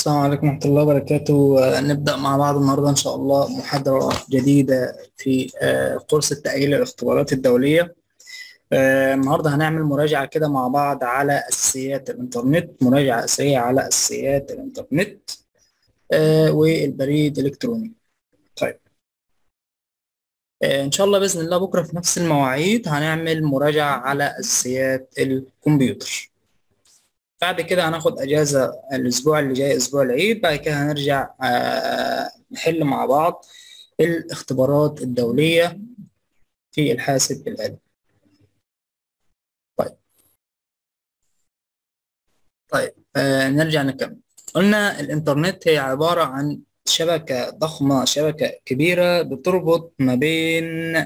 السلام عليكم ورحمة الله وبركاته آه، نبدأ مع بعض النهاردة إن شاء الله محاضرة جديدة في آه، كورس التأهيل للاختبارات الدولية آه، النهاردة هنعمل مراجعة كده مع بعض على أساسيات الإنترنت مراجعة أساسية على أساسيات الإنترنت آه، والبريد الإلكتروني طيب آه، إن شاء الله بإذن الله بكرة في نفس المواعيد هنعمل مراجعة على أساسيات الكمبيوتر بعد كده هناخد اجازه الاسبوع اللي جاي اسبوع العيد بعد كده هنرجع آه، نحل مع بعض الاختبارات الدوليه في الحاسب الآلي طيب طيب آه نرجع نكمل قلنا الانترنت هي عباره عن شبكه ضخمه شبكه كبيره بتربط ما بين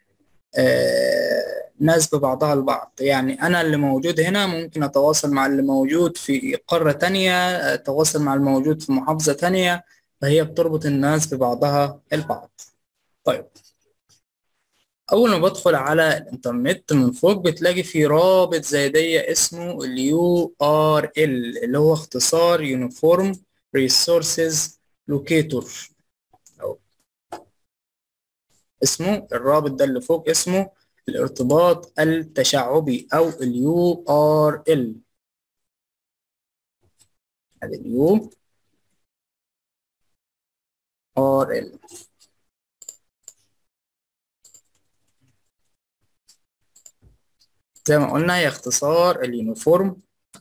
آه ناس ببعضها البعض يعني أنا اللي موجود هنا ممكن أتواصل مع اللي موجود في قارة تانية أتواصل مع الموجود في محافظة تانية فهي بتربط الناس ببعضها البعض طيب أول ما بدخل على الإنترنت من فوق بتلاقي في رابط زي دي اسمه اليو ار ال اللي هو اختصار يونيفورم ريسورسز لوكيتور أو اسمه الرابط ده اللي فوق اسمه الارتباط التشعبي أو اليو ار ال هذا اليو ار ال زي ما قلنا هي اختصار اليونيفورم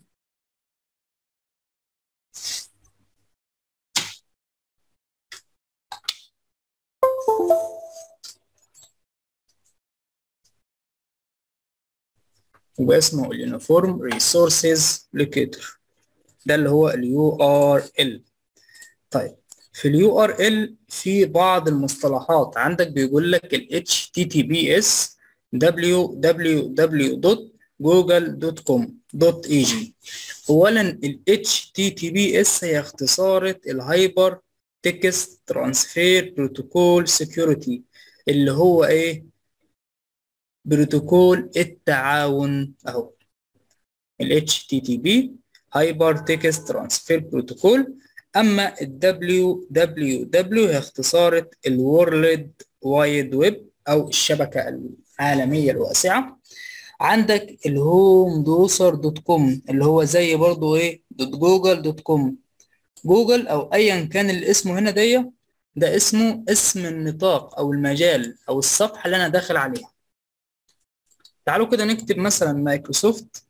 واسمه اليونيفورم ريسورسز لوكيتور ده اللي هو اليو ار ال طيب في اليو ار ال في بعض المصطلحات عندك بيقول لك ال https www.google.com.ag اولا ال https هي اختصارة الهايبر تكست ترانسفير بروتوكول سكيورتي اللي هو ايه بروتوكول التعاون اهو ال HTTP هايبر تكست ترانسفير بروتوكول اما ال www هي اختصارة الورلد وايد ويب او الشبكة العالمية الواسعة عندك الهوم دوسر دوت كوم اللي هو زي برضو ايه دوت جوجل دوت كوم جوجل او ايا كان الاسم هنا دي ده اسمه اسم النطاق او المجال او الصفحة اللي انا داخل عليها تعالوا كده نكتب مثلا مايكروسوفت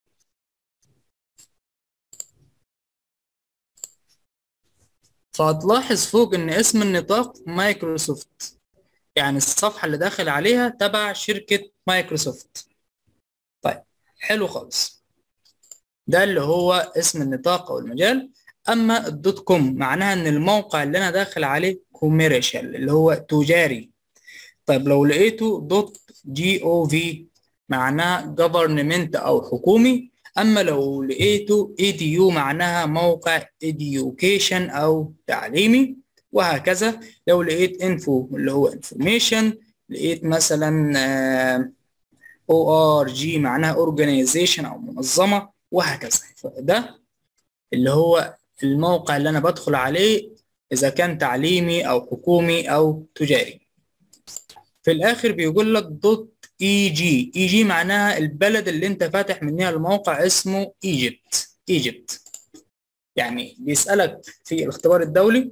فهتلاحظ فوق ان اسم النطاق مايكروسوفت يعني الصفحة اللي داخل عليها تبع شركة مايكروسوفت طيب حلو خالص ده اللي هو اسم النطاق او المجال اما الدوت كوم معناها ان الموقع اللي انا داخل عليه كوميرشال اللي هو تجاري طيب لو لقيته دوت جي او في معناها government أو حكومي أما لو لقيته edu معناها موقع education أو تعليمي وهكذا لو لقيت info اللي هو information لقيت مثلا org معناها organization أو منظمة وهكذا ده اللي هو الموقع اللي أنا بدخل عليه إذا كان تعليمي أو حكومي أو تجاري في الآخر بيقول لك دوت اي جي اي جي معناها البلد اللي انت فاتح منها الموقع اسمه ايجيبت ايجيبت يعني بيسألك في الاختبار الدولي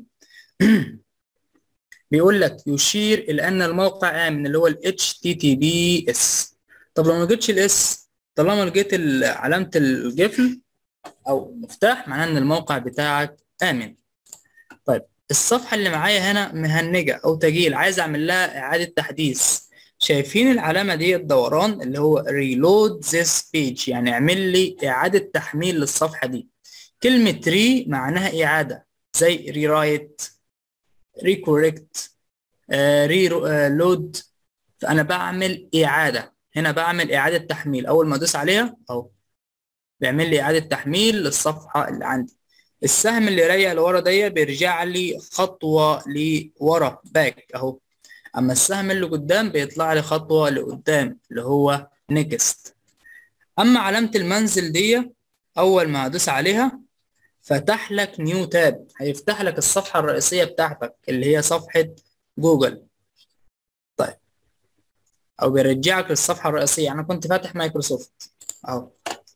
بيقول لك يشير الى ان الموقع امن اللي هو ال HTTPS طب لو ما لقيتش الاس طالما لقيت علامة القفل او مفتاح معناه ان الموقع بتاعك امن طيب الصفحة اللي معايا هنا مهنجة او تجيل عايز اعمل لها اعادة تحديث شايفين العلامة دي الدوران اللي هو reload this page يعني اعمل لي إعادة تحميل للصفحة دي كلمة re معناها إعادة زي rewrite recorrect uh, reload فأنا بعمل إعادة هنا بعمل إعادة تحميل أول ما أدوس عليها أهو بيعمل لي إعادة تحميل للصفحة اللي عندي السهم اللي راجع لورا دي بيرجع لي خطوة لورا باك أهو اما السهم اللي قدام بيطلع لي خطوه لقدام اللي هو نيكست اما علامه المنزل دي اول ما ادوس عليها فتح لك نيو تاب هيفتح لك الصفحة الرئيسية بتاعتك اللي هي صفحة جوجل طيب او بيرجعك للصفحة الرئيسية انا كنت فاتح مايكروسوفت اهو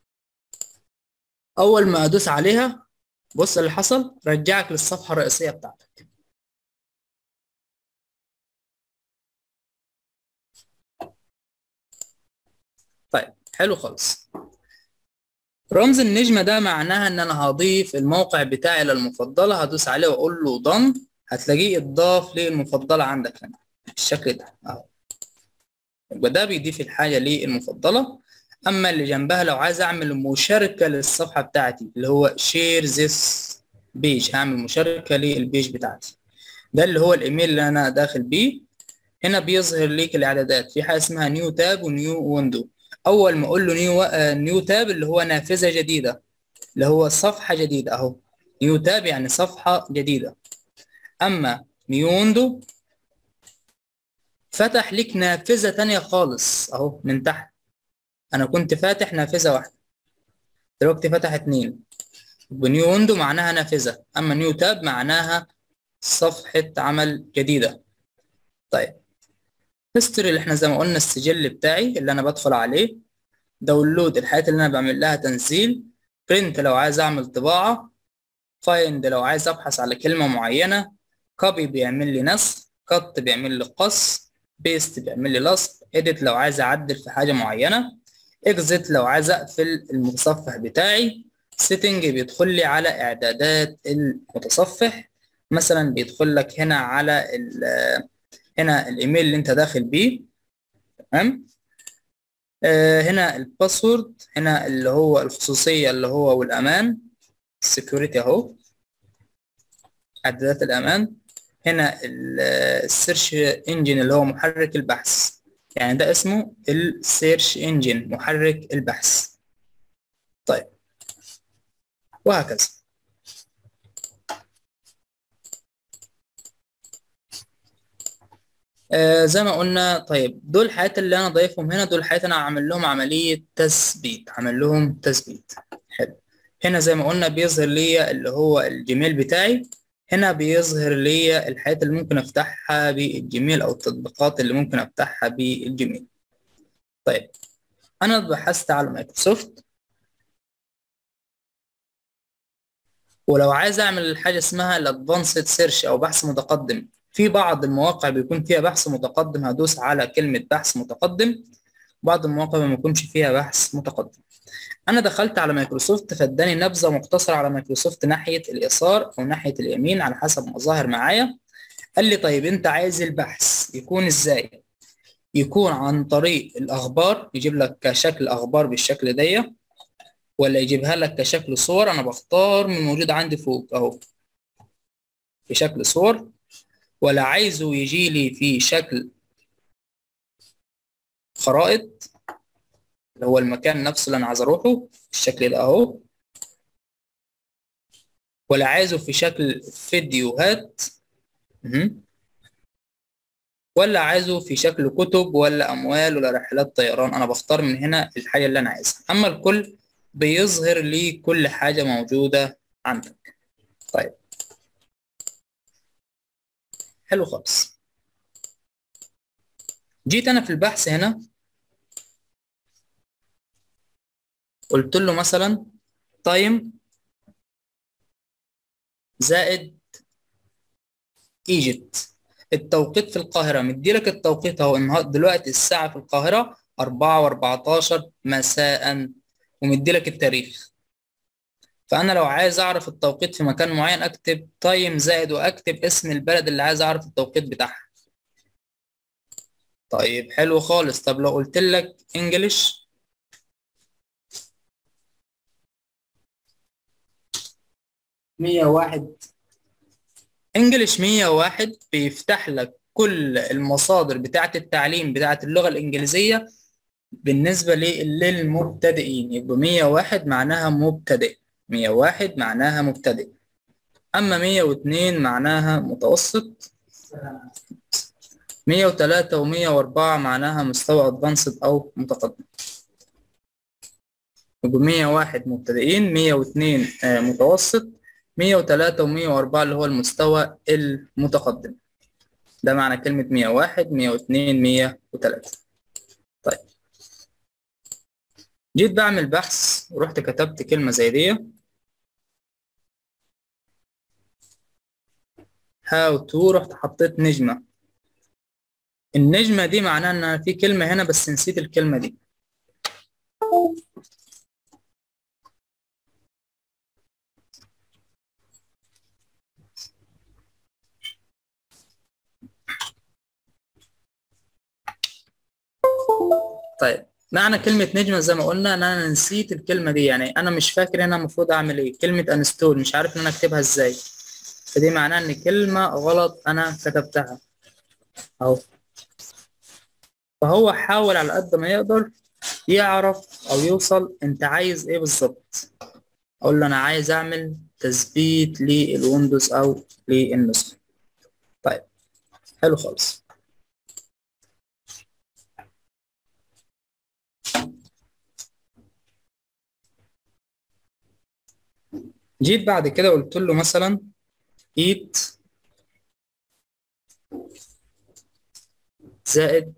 اول ما ادوس عليها بص اللي حصل رجعك للصفحة الرئيسية بتاعتك طيب حلو خالص رمز النجمة ده معناها ان انا هضيف الموقع بتاعي للمفضلة هدوس عليه واقول له ضم هتلاقيه اتضاف للمفضلة عندك هنا بالشكل ده اهو يبقى ده بيضيف الحاجة للمفضلة اما اللي جنبها لو عايز اعمل مشاركة للصفحة بتاعتي اللي هو شير ذس بيج هعمل مشاركة للبيج بتاعتي ده اللي هو الايميل اللي انا داخل بيه هنا بيظهر ليك الاعدادات في حاجة اسمها نيو تاب ونيو ويندو اول ما اقول له نيو نيو تاب اللي هو نافذه جديده اللي هو صفحه جديده اهو نيو تاب يعني صفحه جديده اما نيو ويندو فتح لك نافذه تانية خالص اهو من تحت انا كنت فاتح نافذه واحده دلوقتي فتح اتنين ونيو ويندو معناها نافذه اما نيو تاب معناها صفحه عمل جديده طيب هيستوري اللي احنا زي ما قلنا السجل بتاعي اللي انا بدخل عليه داونلود الحاجات اللي انا بعمل لها تنزيل برنت لو عايز اعمل طباعة فايند لو عايز ابحث على كلمة معينة كوبي بيعمل لي نسخ كت بيعمل لي قص بيست بيعمل لي لصق اديت لو عايز اعدل في حاجة معينة اكزيت لو عايز اقفل المتصفح بتاعي سيتنج بيدخل لي على اعدادات المتصفح مثلا بيدخل لك هنا على هنا الايميل اللي انت داخل بيه تمام آه هنا الباسورد هنا اللي هو الخصوصية اللي هو والأمان السكيورتي أهو إعدادات الأمان هنا السيرش انجن اللي هو محرك البحث يعني ده اسمه السيرش انجن محرك البحث طيب وهكذا آه زي ما قلنا طيب دول الحاجات اللي انا ضايفهم هنا دول الحاجات انا عامل لهم عمليه تثبيت عامل لهم تثبيت حلو هنا زي ما قلنا بيظهر لي اللي هو الجيميل بتاعي هنا بيظهر لي الحاجات اللي ممكن افتحها بالجيميل او التطبيقات اللي ممكن افتحها بالجيميل طيب انا بحثت على مايكروسوفت ولو عايز اعمل حاجه اسمها الادفانسد سيرش او بحث متقدم في بعض المواقع بيكون فيها بحث متقدم هدوس على كلمة بحث متقدم بعض المواقع ما يكونش فيها بحث متقدم أنا دخلت على مايكروسوفت فاداني نبذة مختصرة على مايكروسوفت ناحية اليسار أو ناحية اليمين على حسب ما ظاهر معايا قال لي طيب أنت عايز البحث يكون إزاي؟ يكون عن طريق الأخبار يجيب لك كشكل أخبار بالشكل دي ولا يجيبها لك كشكل صور أنا بختار من موجود عندي فوق أهو بشكل صور ولا عايزه يجي لي في شكل خرائط اللي هو المكان نفسه اللي انا عايز اروحه الشكل ده اهو ولا عايزه في شكل فيديوهات ولا عايزه في شكل كتب ولا اموال ولا رحلات طيران انا بختار من هنا الحاجه اللي انا عايزها اما الكل بيظهر لي كل حاجه موجوده عندك طيب حلو خالص جيت انا في البحث هنا قلت له مثلا تايم زائد ايجيبت التوقيت في القاهرة مديلك التوقيت اهو النهارده دلوقتي الساعة في القاهرة أربعة وأربعتاشر مساء ومديلك التاريخ فأنا لو عايز أعرف التوقيت في مكان معين أكتب تايم زائد وأكتب اسم البلد اللي عايز أعرف التوقيت بتاعها طيب حلو خالص طب لو قلت لك انجلش مية واحد انجلش مية واحد بيفتح لك كل المصادر بتاعة التعليم بتاعة اللغة الإنجليزية بالنسبة للمبتدئين يبقى مية واحد معناها مبتدئ مية واحد معناها مبتدئ أما مية واتنين معناها متوسط مية وتلاتة ومية وأربعة معناها مستوى أدفانسد أو متقدم يبقى مية واحد مبتدئين مية واتنين متوسط 103 و104 اللي هو المستوى المتقدم ده معنى كلمة 101 102 103 طيب جيت بعمل بحث ورحت كتبت كلمة زي دي how to رحت حطيت نجمة النجمة دي معناها ان أنا في كلمة هنا بس نسيت الكلمة دي طيب معنى كلمة نجمة زي ما قلنا ان انا نسيت الكلمة دي يعني انا مش فاكر انا المفروض اعمل ايه كلمة انستول مش عارف ان انا اكتبها ازاي فدي معناها ان كلمة غلط انا كتبتها اهو فهو حاول على قد ما يقدر يعرف او يوصل انت عايز ايه بالظبط اقول له انا عايز اعمل تثبيت للويندوز او للنسخة طيب حلو خالص جيت بعد كده قلت له مثلا eat زائد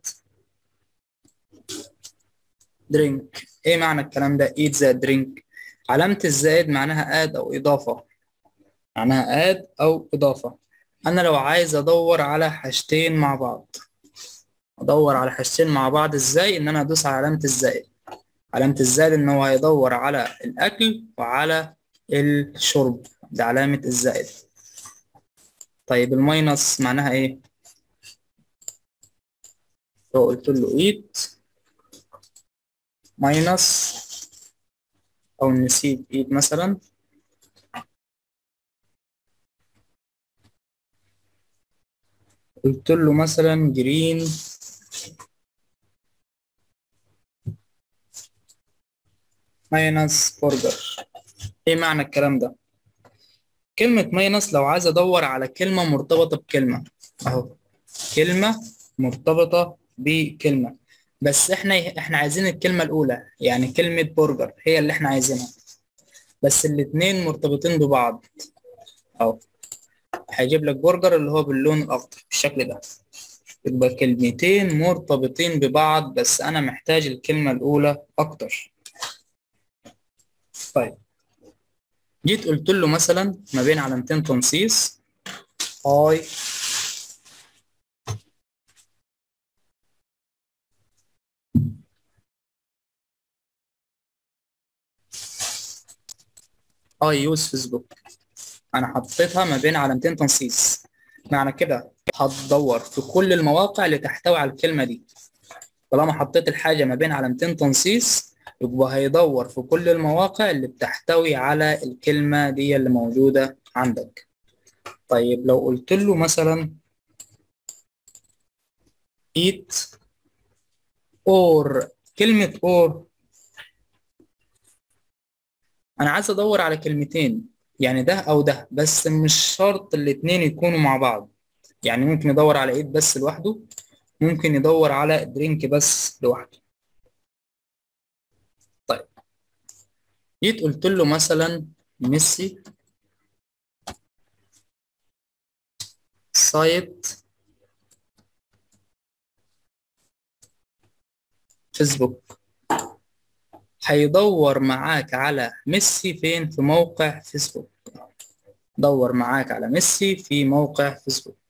drink ايه معنى الكلام ده eat زائد drink علامة الزائد معناها add او اضافة معناها add او اضافة انا لو عايز ادور على حاجتين مع بعض ادور على حاجتين مع بعض ازاي ان انا ادوس على علامة الزائد علامة الزائد ان هو هيدور على الاكل وعلى الشرب ده علامة الزائد طيب الماينس معناها ايه لو قلت له eat ماينس او نسيت eat مثلا قلت له مثلا جرين ماينس برجر ايه معنى الكلام ده كلمة ماينس لو عايز ادور على كلمة مرتبطة بكلمة اهو كلمة مرتبطة بكلمة بس احنا احنا عايزين الكلمة الأولى يعني كلمة برجر هي اللي احنا عايزينها بس الاتنين مرتبطين ببعض اهو هيجيب لك برجر اللي هو باللون الأخضر بالشكل ده يبقى كلمتين مرتبطين ببعض بس أنا محتاج الكلمة الأولى أكتر طيب جيت قلت له مثلا ما بين علامتين تنصيص اي اي يوز فيسبوك انا حطيتها ما بين علامتين تنصيص معنى كده هتدور في كل المواقع اللي تحتوي على الكلمة دي طالما حطيت الحاجة ما بين علامتين تنصيص يبقى هيدور في كل المواقع اللي بتحتوي على الكلمة دي اللي موجودة عندك طيب لو قلت له مثلا eat or كلمة or أنا عايز أدور على كلمتين يعني ده أو ده بس مش شرط الاتنين يكونوا مع بعض يعني ممكن يدور على eat بس لوحده ممكن يدور على drink بس لوحده طيب جيت قلت له مثلا ميسي سايت فيسبوك هيدور معاك على ميسي فين في موقع فيسبوك دور معاك على ميسي في موقع فيسبوك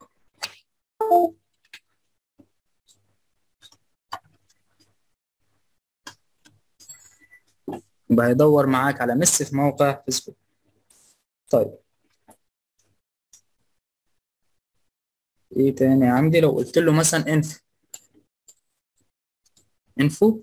يبقى هيدور معاك على ميسي في موقع فيسبوك طيب ايه تاني عندي لو قلت له مثلا انفو انفو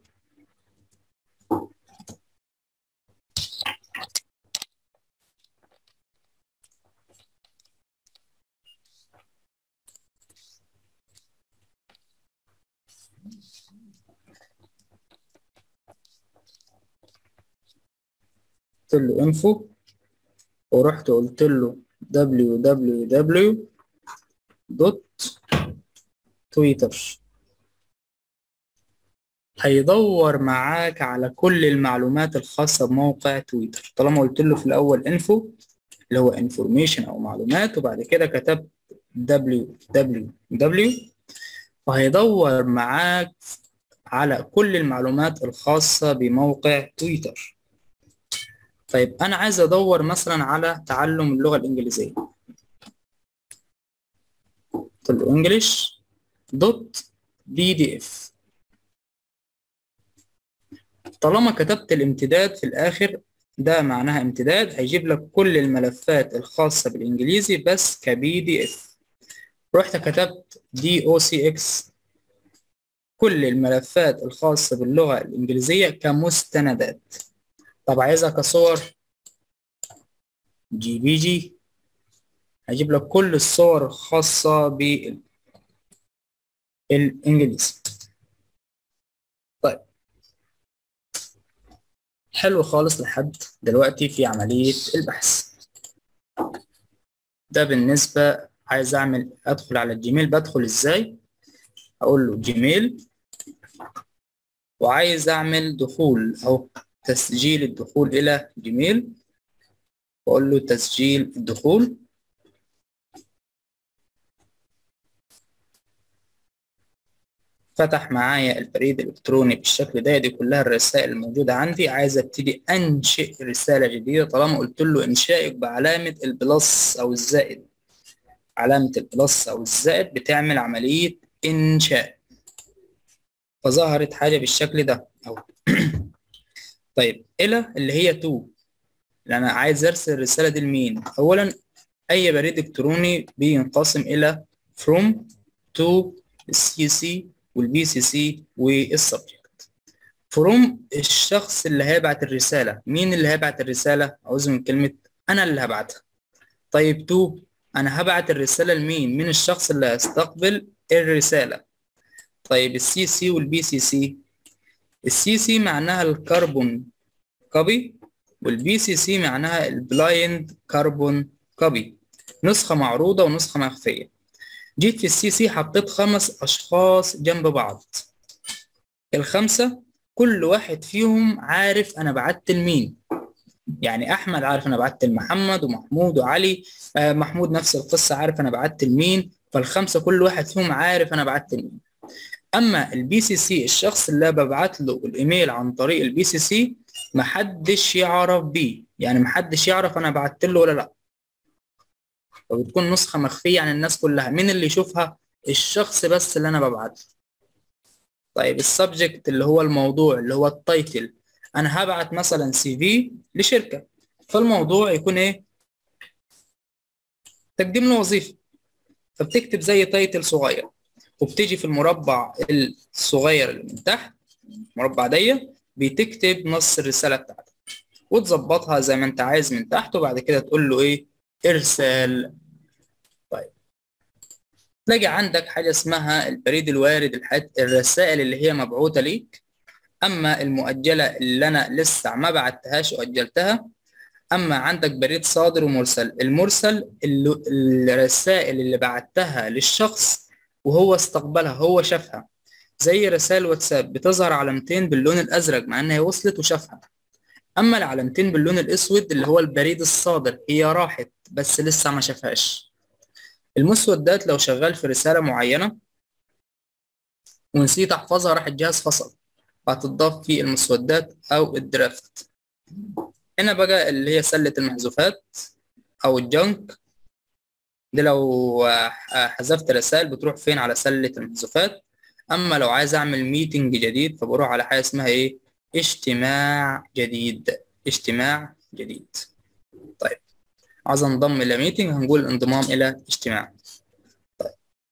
قلت له انفو ورحت قلت له www دوت تويتر هيدور معاك على كل المعلومات الخاصة بموقع تويتر طالما قلت له في الأول انفو اللي هو information او معلومات وبعد كده كتبت www وهيدور معاك على كل المعلومات الخاصة بموقع تويتر طيب أنا عايز أدور مثلا على تعلم اللغة الإنجليزية قلت له English دوت بي دي اف طالما كتبت الامتداد في الآخر ده معناها امتداد هيجيب لك كل الملفات الخاصة بالإنجليزي بس كبي دي اف رحت كتبت دي او سي اكس كل الملفات الخاصة باللغة الإنجليزية كمستندات طب عايزها كصور جي بي جي هجيب لك كل الصور الخاصة بالإنجليزي طيب حلو خالص لحد دلوقتي في عملية البحث ده بالنسبة عايز أعمل أدخل على الجيميل بدخل إزاي أقول له جيميل وعايز أعمل دخول أو تسجيل الدخول إلى جيميل وأقول له تسجيل الدخول فتح معايا البريد الإلكتروني بالشكل ده دي كلها الرسائل الموجودة عندي عايز أبتدي أنشئ رسالة جديدة طالما قلت له إنشائك بعلامة البلس أو الزائد علامة البلس أو الزائد بتعمل عملية إنشاء فظهرت حاجة بالشكل ده أهو طيب إلى اللي هي تو اللي أنا عايز أرسل الرسالة دي لمين؟ أولا أي بريد إلكتروني بينقسم إلى from to السي سي والبي سي سي والسبجكت فروم الشخص اللي هيبعت الرسالة مين اللي هيبعت الرسالة عاوز من كلمة أنا اللي هبعتها طيب تو أنا هبعت الرسالة لمين مين الشخص اللي هيستقبل الرسالة طيب السي سي والبي سي سي السي سي معناها الكربون كوبي والبي سي سي معناها البلايند كربون كوبي نسخة معروضة ونسخة مخفية جيت في السي سي حطيت خمس أشخاص جنب بعض الخمسة كل واحد فيهم عارف أنا بعت لمين يعني أحمد عارف أنا بعت لمحمد ومحمود وعلي آه محمود نفس القصة عارف أنا بعت لمين فالخمسة كل واحد فيهم عارف أنا بعت لمين أما البي سي سي الشخص اللي ببعت له الإيميل عن طريق البي سي سي محدش يعرف بيه يعني محدش يعرف أنا بعت له ولا لأ وبتكون نسخة مخفية عن الناس كلها مين اللي يشوفها الشخص بس اللي أنا ببعته طيب السبجكت اللي هو الموضوع اللي هو التايتل أنا هبعت مثلا سي في لشركة فالموضوع يكون إيه تقديم له وظيفة فبتكتب زي تايتل صغير وبتيجي في المربع الصغير اللي من تحت المربع دي بتكتب نص الرسالة بتاعتك وتظبطها زي ما انت عايز من تحت وبعد كده تقول له ايه ارسال طيب تلاقي عندك حاجة اسمها البريد الوارد الحاجات الرسائل اللي هي مبعوثة ليك اما المؤجلة اللي انا لسه ما بعتهاش واجلتها اما عندك بريد صادر ومرسل المرسل اللي الرسائل اللي بعتها للشخص وهو استقبلها هو شافها زي رسائل واتساب بتظهر علامتين باللون الازرق مع انها وصلت وشافها اما العلامتين باللون الاسود اللي هو البريد الصادر هي راحت بس لسه ما شافهاش المسودات لو شغال في رسالة معينة ونسيت احفظها راح الجهاز فصل فهتضاف في المسودات او الدرافت هنا بقى اللي هي سلة المحذوفات او الجنك دي لو حذفت رسائل بتروح فين على سلة المحذوفات اما لو عايز اعمل ميتنج جديد فبروح على حاجة اسمها ايه اجتماع جديد اجتماع جديد طيب عايز انضم الى ميتنج هنقول انضمام الى اجتماع طيب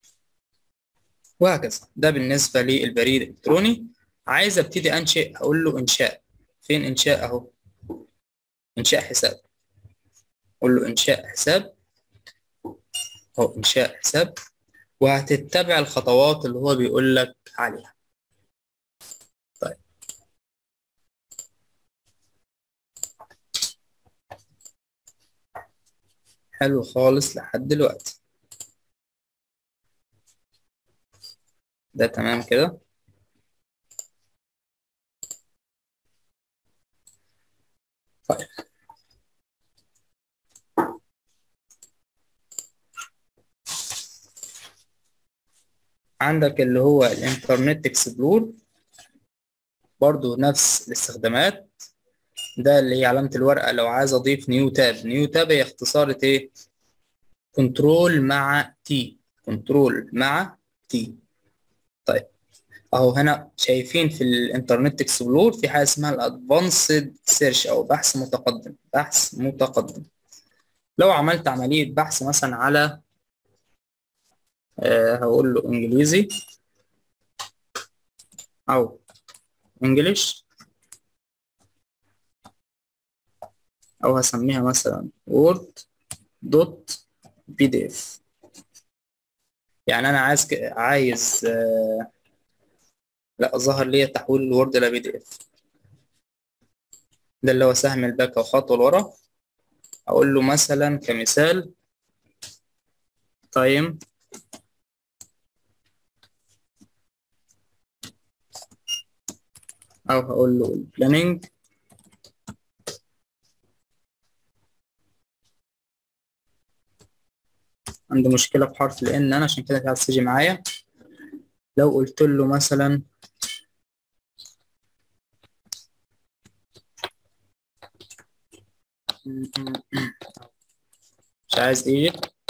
وهكذا ده بالنسبة للبريد الالكتروني عايز ابتدي انشئ اقول له انشاء فين انشاء اهو انشاء حساب اقول له انشاء حساب اهو انشاء حساب وهتتبع الخطوات اللي هو بيقول لك عليها طيب حلو خالص لحد دلوقتي ده تمام كده طيب عندك اللي هو الانترنت اكسبلور برضو نفس الاستخدامات ده اللي هي علامة الورقة لو عايز أضيف نيو تاب نيو تاب هي اختصارة إيه؟ كنترول مع تي كنترول مع تي طيب أهو هنا شايفين في الإنترنت إكسبلور في حاجة اسمها الأدفانسد سيرش أو بحث متقدم بحث متقدم لو عملت عملية بحث مثلا على أه هقول له إنجليزي أو إنجليش او هسميها مثلا وورد دوت بي دي اف يعني انا عايز عايز آه لا ظهر لي تحويل الوورد الى بي دي اف ده اللي هو سهم الباك او خطوه لورا اقول له مثلا كمثال تايم او هقول له البلاننج عنده مشكلة في حرف ال N أنا عشان كده عايز تيجي معايا لو قلت له مثلا مش عايز ايه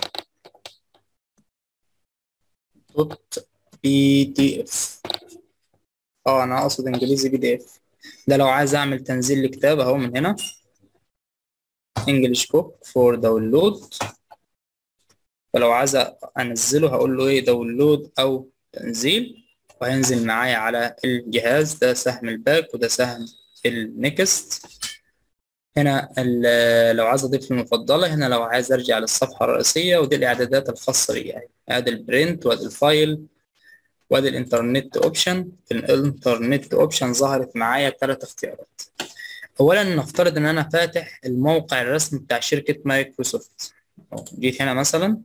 دوت بي دي اف اه انا اقصد انجليزي بي دي اف ده لو عايز اعمل تنزيل لكتاب اهو من هنا انجلش بوك فور داونلود فلو عايز انزله هقول له ايه داونلود او تنزيل وهينزل معايا على الجهاز ده سهم الباك وده سهم النكست هنا لو عايز اضيف المفضله هنا لو عايز ارجع للصفحه الرئيسيه ودي الاعدادات الخاصه بي يعني ادي البرنت وادي الفايل وادي الانترنت اوبشن في الانترنت اوبشن ظهرت معايا ثلاث اختيارات اولا نفترض ان انا فاتح الموقع الرسمي بتاع شركه مايكروسوفت جيت هنا مثلا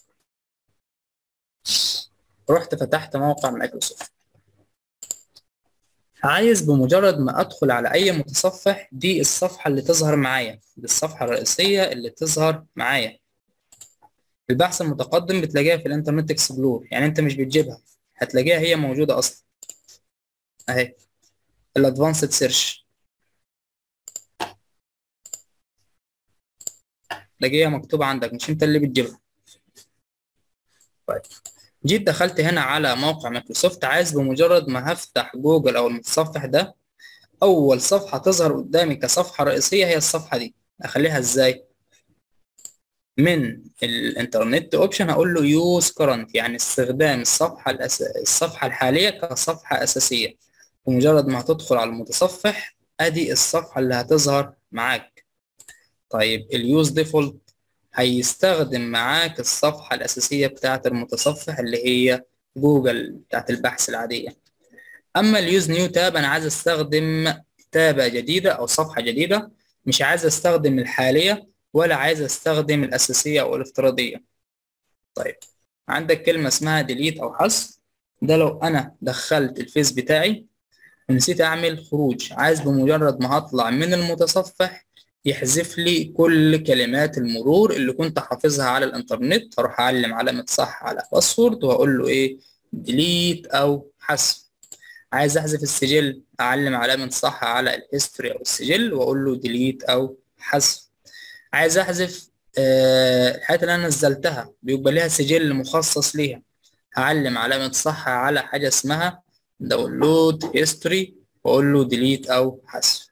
رحت فتحت موقع مايكروسوفت عايز بمجرد ما ادخل على اي متصفح دي الصفحه اللي تظهر معايا دي الصفحه الرئيسيه اللي تظهر معايا البحث المتقدم بتلاقيها في الانترنت اكسبلور يعني انت مش بتجيبها هتلاقيها هي موجوده اصلا اهي الادفانسد سيرش تلاقيها مكتوبه عندك مش انت اللي بتجيبها طيب جيت دخلت هنا على موقع مايكروسوفت عايز بمجرد ما هفتح جوجل او المتصفح ده اول صفحه تظهر قدامي كصفحه رئيسيه هي الصفحه دي اخليها ازاي من الانترنت اوبشن هقول له يوز كرنت يعني استخدام الصفحه الأس... الصفحه الحاليه كصفحه اساسيه بمجرد ما هتدخل على المتصفح ادي الصفحه اللي هتظهر معاك طيب اليوز ديفولت هيستخدم معاك الصفحة الأساسية بتاعة المتصفح اللي هي جوجل بتاعة البحث العادية أما اليوز نيو تاب أنا عايز أستخدم تابة جديدة أو صفحة جديدة مش عايز أستخدم الحالية ولا عايز أستخدم الأساسية أو الافتراضية طيب عندك كلمة اسمها ديليت أو حذف ده لو أنا دخلت الفيس بتاعي ونسيت أعمل خروج عايز بمجرد ما هطلع من المتصفح يحذف لي كل كلمات المرور اللي كنت حافظها على الانترنت هروح اعلم علامة صح على باسورد واقول له ايه ديليت او حذف عايز احذف السجل اعلم علامة صح على الهيستوري او السجل واقول له ديليت او حذف عايز احذف آه الحاجات اللي انا نزلتها بيبقى ليها سجل مخصص ليها هعلم علامة صح على حاجة اسمها داونلود هيستوري واقول له ديليت او حذف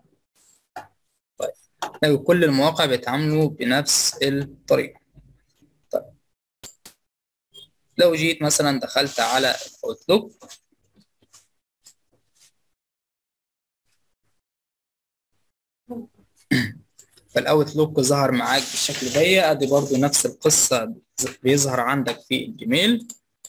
طيب كل المواقع بيتعاملوا بنفس الطريقة طيب لو جيت مثلا دخلت على الاوتلوك فالاوتلوك ظهر معاك بالشكل ده ادي برضو نفس القصة بيظهر عندك في الجيميل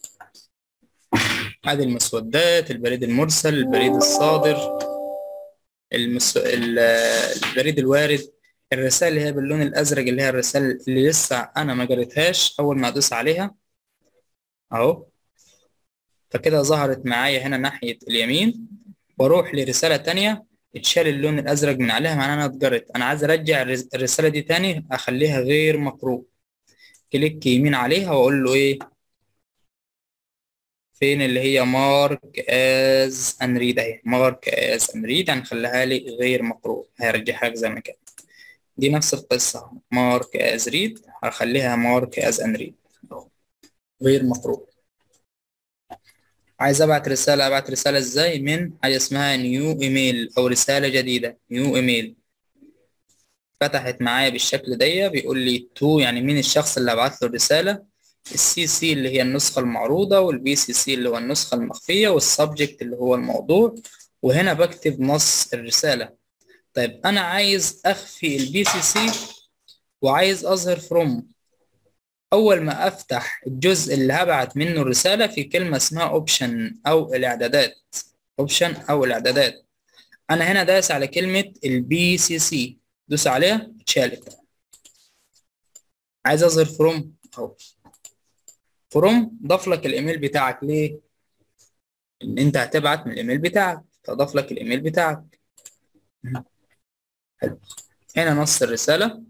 ادي المسودات البريد المرسل البريد الصادر المس... البريد الوارد الرسائل اللي هي باللون الازرق اللي هي الرسائل اللي لسه انا ما قريتهاش اول ما ادوس عليها اهو فكده ظهرت معايا هنا ناحية اليمين واروح لرسالة تانية اتشال اللون الازرق من عليها معناها انها اتجرت انا عايز ارجع الرسالة دي تاني اخليها غير مقروء كليك يمين عليها واقول له ايه فين اللي هي مارك از انريد اهي مارك از انريد هنخليها لي غير مقروء هيرجعها لك زي ما كانت دي نفس القصة مارك از ريد هخليها مارك از انريد غير مقروء عايز ابعت رسالة ابعت رسالة ازاي من حاجة اسمها نيو ايميل او رسالة جديدة نيو ايميل فتحت معايا بالشكل ده بيقول لي تو يعني مين الشخص اللي هبعت له الرسالة السي سي اللي هي النسخة المعروضة والبي سي سي اللي هو النسخة المخفية والسبجكت اللي هو الموضوع وهنا بكتب نص الرسالة طيب أنا عايز أخفي البي سي سي وعايز أظهر فروم أول ما أفتح الجزء اللي هبعت منه الرسالة في كلمة اسمها أوبشن أو الإعدادات أوبشن أو الإعدادات أنا هنا دايس على كلمة البي سي سي دوس عليها اتشالت عايز أظهر فروم أهو فروم ضاف لك الايميل بتاعك ليه ان انت هتبعت من الايميل بتاعك فضاف لك الايميل بتاعك حلو هنا نص الرسالة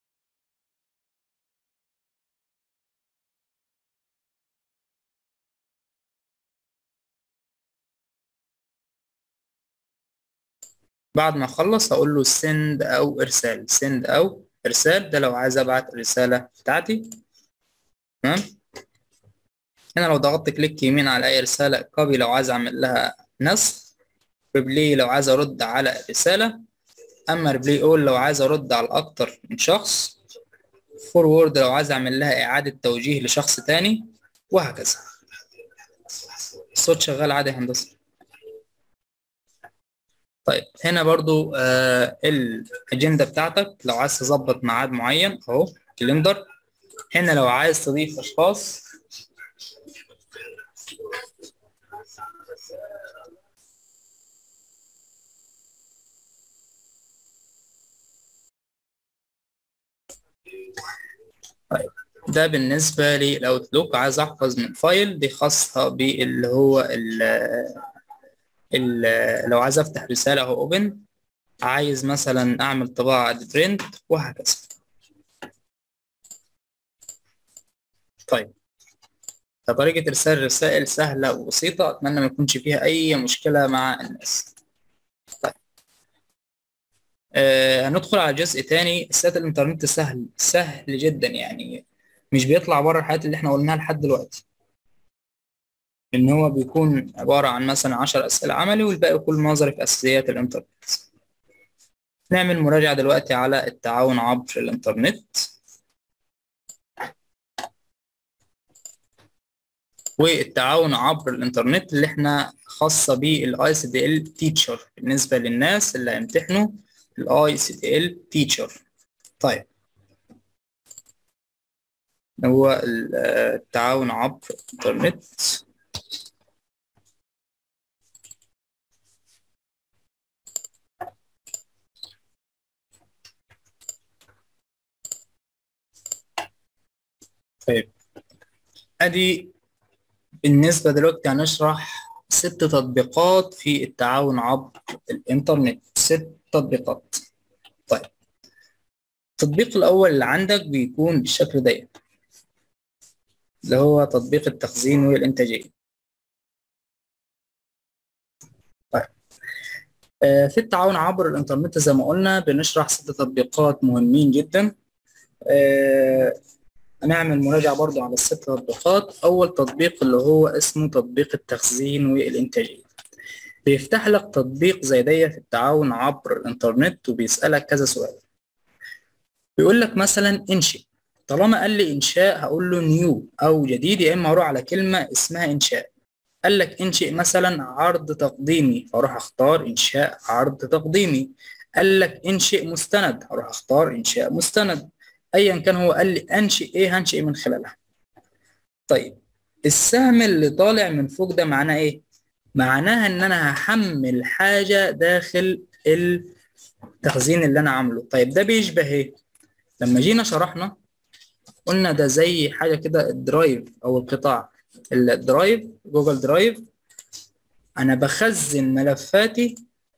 بعد ما اخلص هقول له send او ارسال send او ارسال ده لو عايز ابعت الرسالة بتاعتي تمام هنا لو ضغطت كليك يمين على اي رسالة كوبي لو عايز اعمل لها نسخ ريبلي لو عايز ارد على رسالة اما ريبلي اول لو عايز ارد على اكتر من شخص فورورد لو عايز اعمل لها اعادة توجيه لشخص تاني وهكذا الصوت شغال عادي يا هندسة طيب هنا برضو آه الاجندة بتاعتك لو عايز تظبط ميعاد معين اهو كالندر هنا لو عايز تضيف اشخاص طيب ده بالنسبة للأوتلوك عايز أحفظ من فايل دي خاصة باللي هو ال ال لو عايز أفتح رسالة أهو أوبن عايز مثلا أعمل طباعة برنت وهكذا طيب طريقة إرسال الرسائل سهلة وبسيطة أتمنى ما يكونش فيها أي مشكلة مع الناس طيب آه هندخل على جزء تاني السات الإنترنت سهل سهل جدا يعني مش بيطلع بره الحاجات اللي احنا قلناها لحد دلوقتي إن هو بيكون عبارة عن مثلا عشر أسئلة عملي والباقي كله نظري في أساسيات الإنترنت نعمل مراجعة دلوقتي على التعاون عبر الإنترنت والتعاون عبر الإنترنت اللي احنا خاصة بالاي سي دي ال تيتشر بالنسبة للناس اللي هيمتحنوا الاي سي دي ال تيتشر طيب هو التعاون عبر الإنترنت طيب ادي بالنسبة دلوقتي هنشرح ست تطبيقات في التعاون عبر الإنترنت ست تطبيقات طيب التطبيق الأول اللي عندك بيكون بالشكل ده اللي هو تطبيق التخزين والإنتاجية طيب آه في التعاون عبر الإنترنت زي ما قلنا بنشرح ست تطبيقات مهمين جدا آه هنعمل مراجعة برضو على الست تطبيقات أول تطبيق اللي هو اسمه تطبيق التخزين والإنتاجية بيفتح لك تطبيق زي ده في التعاون عبر الإنترنت وبيسألك كذا سؤال بيقول لك مثلا انشئ طالما قال لي إنشاء هقول له نيو أو جديد يا إما أروح على كلمة اسمها إنشاء قال لك انشئ مثلا عرض تقديمي فأروح أختار إنشاء عرض تقديمي قال لك انشئ مستند هروح أختار إنشاء مستند ايا كان هو قال لي انشئ ايه هنشئ من خلالها طيب السهم اللي طالع من فوق ده معناه ايه معناها ان انا هحمل حاجه داخل التخزين اللي انا عامله طيب ده بيشبه ايه لما جينا شرحنا قلنا ده زي حاجه كده الدرايف او القطاع الدرايف جوجل درايف انا بخزن ملفاتي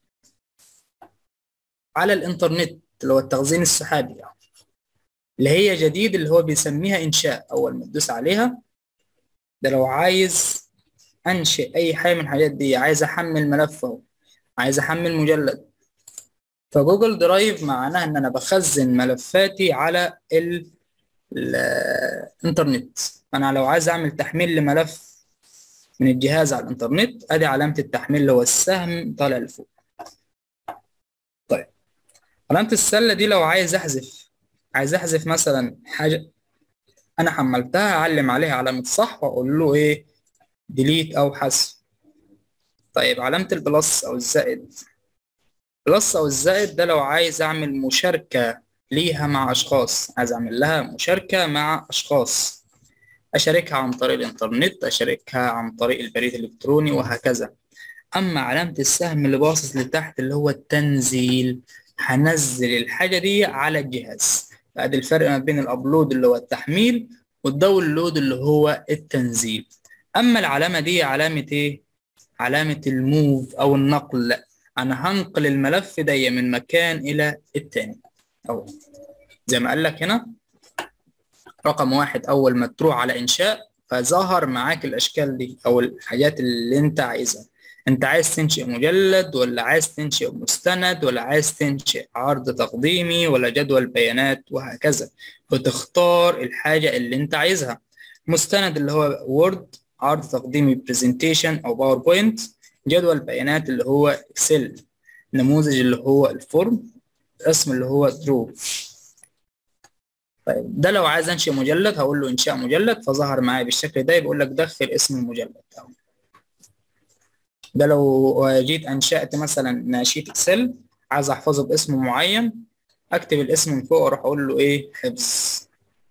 على الانترنت اللي هو التخزين السحابي يعني. اللي هي جديد اللي هو بيسميها إنشاء أول ما تدوس عليها ده لو عايز انشئ اي حاجه من الحاجات دي عايز احمل ملف اهو عايز احمل مجلد فجوجل درايف معناها ان انا بخزن ملفاتي على ال- الانترنت انا لو عايز اعمل تحميل لملف من الجهاز على الانترنت ادي علامه التحميل اللي هو السهم طالع لفوق طيب علامه السله دي لو عايز احذف عايز احذف مثلا حاجه انا حملتها اعلم عليها علامه صح واقول له ايه ديليت او حذف طيب علامه البلس او الزائد بلس او الزائد ده لو عايز اعمل مشاركه ليها مع اشخاص عايز اعمل لها مشاركه مع اشخاص اشاركها عن طريق الانترنت اشاركها عن طريق البريد الالكتروني وهكذا اما علامه السهم اللي باصص لتحت اللي هو التنزيل هنزل الحاجه دي على الجهاز ادي الفرق ما بين الابلود اللي هو التحميل والداونلود اللي هو التنزيل اما العلامه دي علامه ايه علامه الموف او النقل انا هنقل الملف ده من مكان الى التاني او زي ما قال لك هنا رقم واحد اول ما تروح على انشاء فظهر معاك الاشكال دي او الحاجات اللي انت عايزها انت عايز تنشئ مجلد ولا عايز تنشئ مستند ولا عايز تنشئ عرض تقديمي ولا جدول بيانات وهكذا بتختار الحاجة اللي انت عايزها مستند اللي هو وورد عرض تقديمي برزنتيشن او باوربوينت جدول بيانات اللي هو اكسل نموذج اللي هو الفورم اسم اللي هو درو طيب ده لو عايز انشئ مجلد هقول له انشاء مجلد فظهر معايا بالشكل ده بيقول لك دخل اسم المجلد اهو ده لو جيت انشأت مثلا نشيد اكسل عايز احفظه باسم معين اكتب الاسم من فوق واروح اقول له ايه حفظ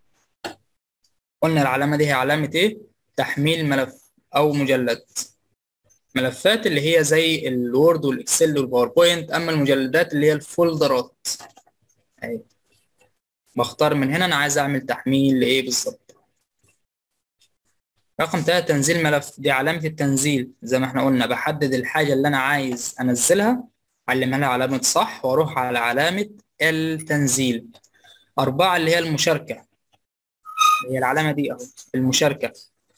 قلنا العلامه دي هي علامه ايه تحميل ملف او مجلد ملفات اللي هي زي الوورد والاكسل والباوربوينت اما المجلدات اللي هي الفولدرات اهي بختار من هنا انا عايز اعمل تحميل لايه بالظبط رقم ثلاثة تنزيل ملف دي علامة التنزيل زي ما احنا قلنا بحدد الحاجة اللي أنا عايز أنزلها علمها لها علامة صح وأروح على علامة التنزيل أربعة اللي هي المشاركة هي العلامة دي أهو المشاركة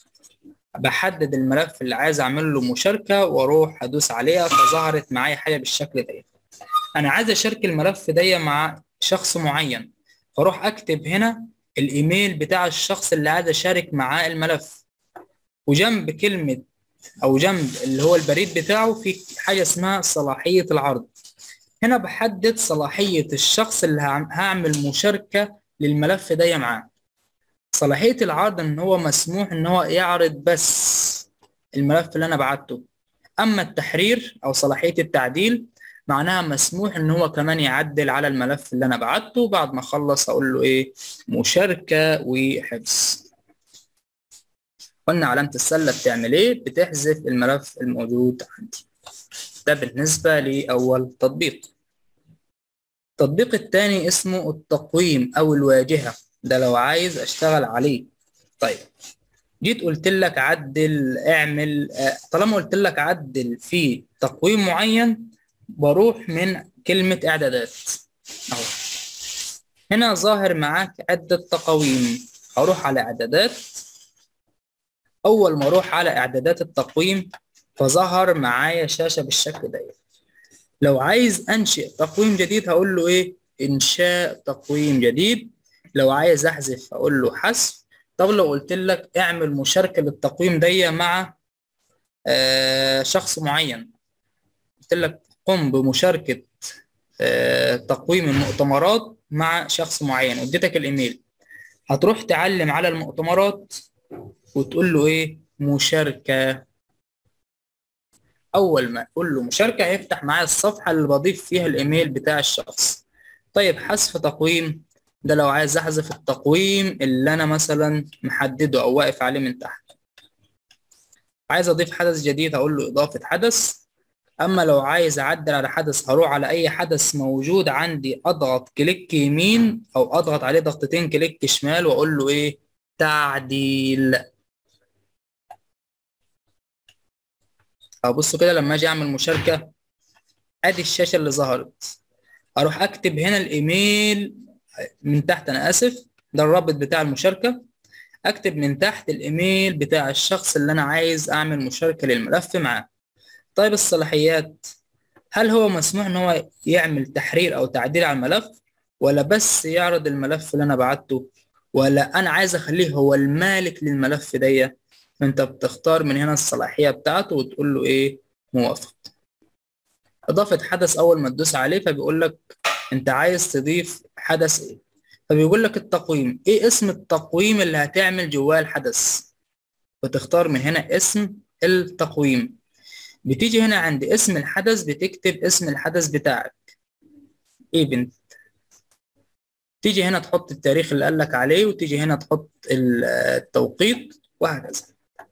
بحدد الملف اللي عايز أعمل له مشاركة وأروح أدوس عليها فظهرت معايا حاجة بالشكل ده أنا عايز أشارك الملف ده مع شخص معين فأروح أكتب هنا الإيميل بتاع الشخص اللي عايز أشارك معاه الملف وجنب كلمة أو جنب اللي هو البريد بتاعه في حاجة اسمها صلاحية العرض هنا بحدد صلاحية الشخص اللي هعمل مشاركة للملف ده معاه صلاحية العرض إن هو مسموح إن هو يعرض بس الملف اللي أنا بعته أما التحرير أو صلاحية التعديل معناها مسموح إن هو كمان يعدل على الملف اللي أنا بعته بعد ما أخلص أقول له إيه مشاركة وحفظ قلنا علامة السلة بتعمل ايه؟ بتحذف الملف الموجود عندي. ده بالنسبة لأول تطبيق. التطبيق الثاني اسمه التقويم أو الواجهة، ده لو عايز أشتغل عليه. طيب جيت قلت لك عدل اعمل طالما قلت لك عدل في تقويم معين بروح من كلمة إعدادات. أهو. هنا ظاهر معاك عدة تقاويم، هروح على إعدادات اول ما اروح على اعدادات التقويم فظهر معايا شاشه بالشكل ده لو عايز انشئ تقويم جديد هقول له ايه انشاء تقويم جديد لو عايز احذف هقول له حذف طب لو قلت لك اعمل مشاركه للتقويم ده مع آه شخص معين قلت لك قم بمشاركه آه تقويم المؤتمرات مع شخص معين اديتك الايميل هتروح تعلم على المؤتمرات وتقول له ايه مشاركة اول ما اقول له مشاركة هيفتح معايا الصفحة اللي بضيف فيها الايميل بتاع الشخص طيب حذف تقويم ده لو عايز احذف التقويم اللي انا مثلا محدده او واقف عليه من تحت عايز اضيف حدث جديد هقول له اضافة حدث اما لو عايز اعدل على حدث هروح على اي حدث موجود عندي اضغط كليك يمين او اضغط عليه ضغطتين كليك شمال واقول له ايه تعديل ابصوا كده لما اجي اعمل مشاركه ادي الشاشه اللي ظهرت اروح اكتب هنا الايميل من تحت انا اسف ده الرابط بتاع المشاركه اكتب من تحت الايميل بتاع الشخص اللي انا عايز اعمل مشاركة للملف معاه طيب الصلاحيات هل هو مسموح ان هو يعمل تحرير او تعديل على الملف ولا بس يعرض الملف اللي انا بعته ولا انا عايز اخليه هو المالك للملف دي فانت بتختار من هنا الصلاحية بتاعته وتقول له ايه موافق اضافة حدث اول ما تدوس عليه فبيقول لك انت عايز تضيف حدث ايه فبيقول لك التقويم ايه اسم التقويم اللي هتعمل جواه الحدث بتختار من هنا اسم التقويم بتيجي هنا عند اسم الحدث بتكتب اسم الحدث بتاعك ايفنت تيجي هنا تحط التاريخ اللي قالك عليه وتيجي هنا تحط التوقيت وهكذا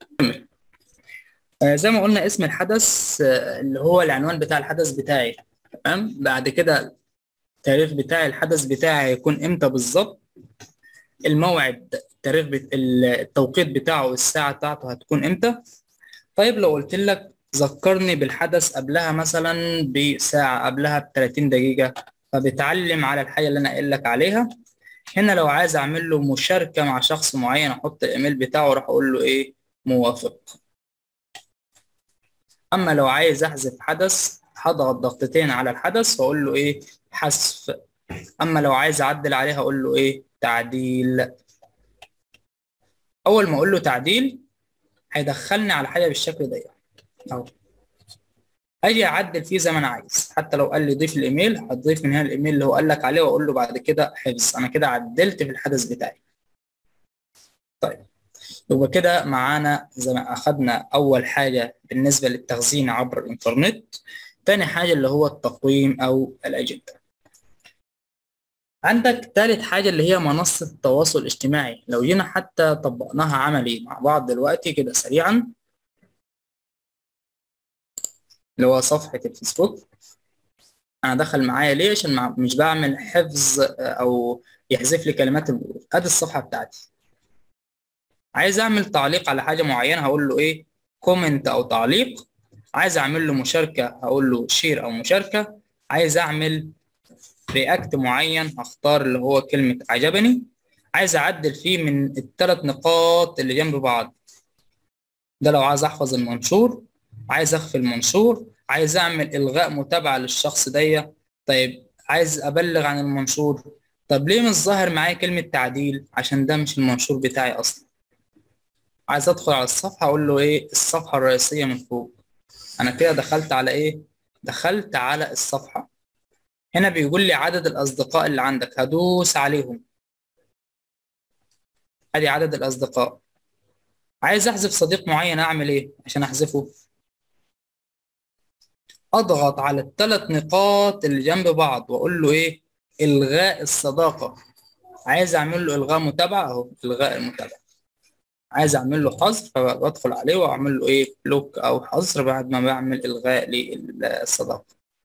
آه زي ما قلنا اسم الحدث آه اللي هو العنوان بتاع الحدث بتاعي تمام بعد كده التاريخ بتاع الحدث بتاعي هيكون امتى بالظبط الموعد التاريخ بت... التوقيت بتاعه والساعة بتاعته هتكون امتى طيب لو قلت لك ذكرني بالحدث قبلها مثلا بساعة قبلها ب 30 دقيقة فبتعلم على الحاجة اللي أنا قايل لك عليها هنا لو عايز أعمل له مشاركة مع شخص معين أحط الإيميل بتاعه وأروح أقول له إيه موافق أما لو عايز أحذف حدث هضغط ضغطتين على الحدث وأقول له إيه حذف أما لو عايز أعدل عليها أقول له إيه تعديل أول ما أقول له تعديل هيدخلني على حاجة بالشكل ده اهو اجي اعدل فيه زي ما انا عايز حتى لو قال لي ضيف الايميل هتضيف من هنا الايميل اللي هو قال لك عليه واقول له بعد كده حفظ انا كده عدلت في الحدث بتاعي طيب يبقى كده معانا زي ما اخدنا اول حاجه بالنسبه للتخزين عبر الانترنت تاني حاجه اللي هو التقويم او الاجنده عندك تالت حاجة اللي هي منصة التواصل الاجتماعي لو جينا حتى طبقناها عملي مع بعض دلوقتي كده سريعا اللي هو صفحة الفيسبوك أنا دخل معايا ليه عشان مع... مش بعمل حفظ أو يحذف لي كلمات المرور أدي الصفحة بتاعتي عايز أعمل تعليق على حاجة معينة هقول له إيه كومنت أو تعليق عايز أعمل له مشاركة هقول له شير أو مشاركة عايز أعمل رياكت معين هختار اللي هو كلمة عجبني عايز أعدل فيه من الثلاث نقاط اللي جنب بعض ده لو عايز أحفظ المنشور عايز اخفي المنشور عايز اعمل الغاء متابعه للشخص دي طيب عايز ابلغ عن المنشور طب ليه مش ظاهر معايا كلمه تعديل عشان ده مش المنشور بتاعي اصلا عايز ادخل على الصفحه اقول له ايه الصفحه الرئيسيه من فوق انا كده دخلت على ايه دخلت على الصفحه هنا بيقول لي عدد الاصدقاء اللي عندك هدوس عليهم ادي عدد الاصدقاء عايز احذف صديق معين اعمل ايه عشان احذفه اضغط على الثلاث نقاط اللي جنب بعض واقول له ايه الغاء الصداقه عايز اعمل له الغاء متابعه اهو الغاء المتابعه عايز اعمل له حظر فبدخل عليه واعمل له ايه بلوك او حظر بعد ما بعمل الغاء للصداقه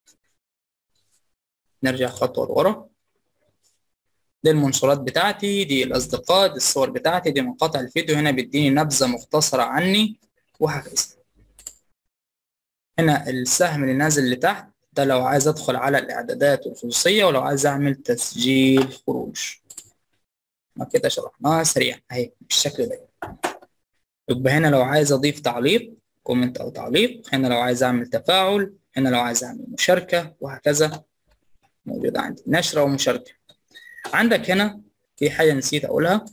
نرجع خطوه لورا دي المنشورات بتاعتي دي الاصدقاء دي الصور بتاعتي دي مقاطع الفيديو هنا بيديني نبذه مختصره عني وهكذا هنا السهم اللي نازل لتحت ده لو عايز ادخل على الاعدادات والخصوصيه ولو عايز اعمل تسجيل خروج ما كده شرحناها سريعا اهي بالشكل ده يبقى هنا لو عايز اضيف تعليق كومنت او تعليق هنا لو عايز اعمل تفاعل هنا لو عايز اعمل مشاركه وهكذا موجوده عندي نشره ومشاركه عندك هنا في حاجه نسيت اقولها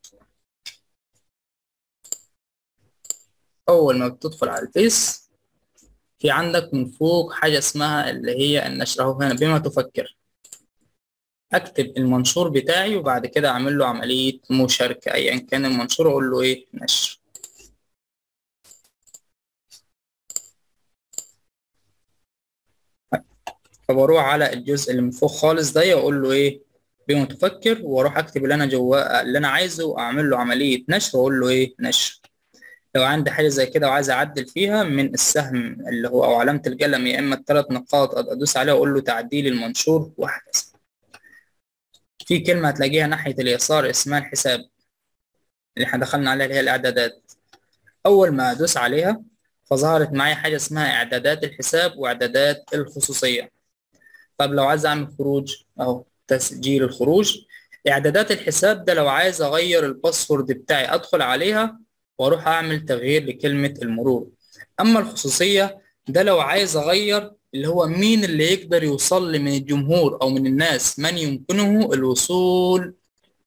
اول ما بتدخل على الفيس في عندك من فوق حاجة اسمها اللي هي النشر اهو هنا بما تفكر اكتب المنشور بتاعي وبعد كده اعمل له عملية مشاركة ايا كان المنشور اقول له ايه نشر فبروح على الجزء اللي من فوق خالص ده واقول له ايه بما تفكر واروح اكتب اللي انا جواه اللي انا عايزه واعمل له عملية نشر واقول له ايه نشر لو عندي حاجة زي كده وعايز أعدل فيها من السهم اللي هو أو علامة القلم يا إما الثلاث نقاط أدوس عليها وأقول له تعديل المنشور وهكذا. في كلمة هتلاقيها ناحية اليسار اسمها الحساب اللي احنا دخلنا عليها اللي هي الإعدادات. أول ما أدوس عليها فظهرت معايا حاجة اسمها إعدادات الحساب وإعدادات الخصوصية. طب لو عايز أعمل خروج أهو تسجيل الخروج اعدادات الحساب ده لو عايز اغير الباسورد بتاعي ادخل عليها واروح اعمل تغيير لكلمة المرور اما الخصوصية ده لو عايز اغير اللي هو مين اللي يقدر يوصل لي من الجمهور او من الناس من يمكنه الوصول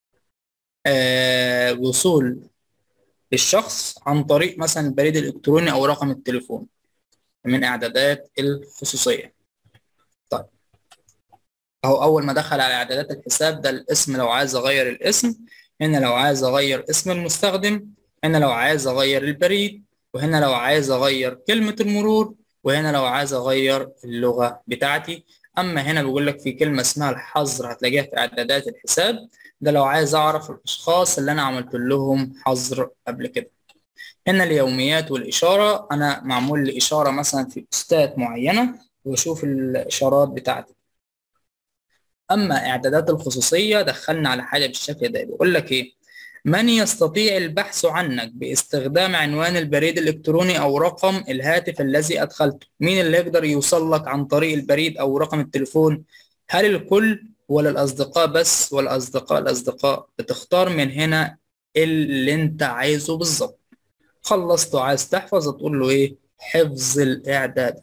آه وصول للشخص عن طريق مثلا البريد الالكتروني او رقم التليفون من اعدادات الخصوصية طيب اهو اول ما دخل على اعدادات الحساب ده الاسم لو عايز اغير الاسم هنا لو عايز اغير اسم المستخدم هنا لو عايز اغير البريد وهنا لو عايز اغير كلمة المرور وهنا لو عايز اغير اللغة بتاعتي اما هنا بيقول لك في كلمة اسمها الحظر هتلاقيها في اعدادات الحساب ده لو عايز اعرف الاشخاص اللي انا عملت لهم حظر قبل كده هنا اليوميات والاشارة انا معمول لي اشارة مثلا في بوستات معينة واشوف الاشارات بتاعتي اما اعدادات الخصوصية دخلنا على حاجة بالشكل ده بيقول لك ايه من يستطيع البحث عنك باستخدام عنوان البريد الإلكتروني أو رقم الهاتف الذي أدخلته مين اللي يقدر يوصل لك عن طريق البريد أو رقم التليفون هل الكل ولا الأصدقاء بس ولا أصدقاء الأصدقاء بتختار من هنا اللي أنت عايزه بالظبط خلصت وعايز تحفظ تقول له إيه حفظ الإعدادات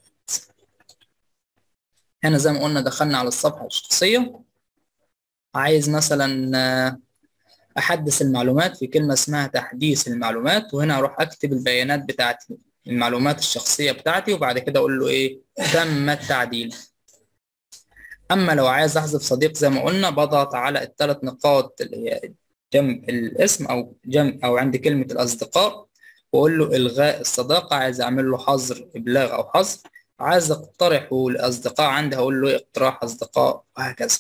هنا زي ما قلنا دخلنا على الصفحة الشخصية عايز مثلا احدث المعلومات في كلمة اسمها تحديث المعلومات وهنا اروح اكتب البيانات بتاعتي المعلومات الشخصية بتاعتي وبعد كده اقول له ايه تم التعديل اما لو عايز احذف صديق زي ما قلنا بضغط على الثلاث نقاط اللي هي جنب الاسم او جنب او عند كلمة الاصدقاء واقول له الغاء الصداقة عايز اعمل له حظر ابلاغ او حظر عايز اقترحه لاصدقاء عندي هقول له اقتراح اصدقاء وهكذا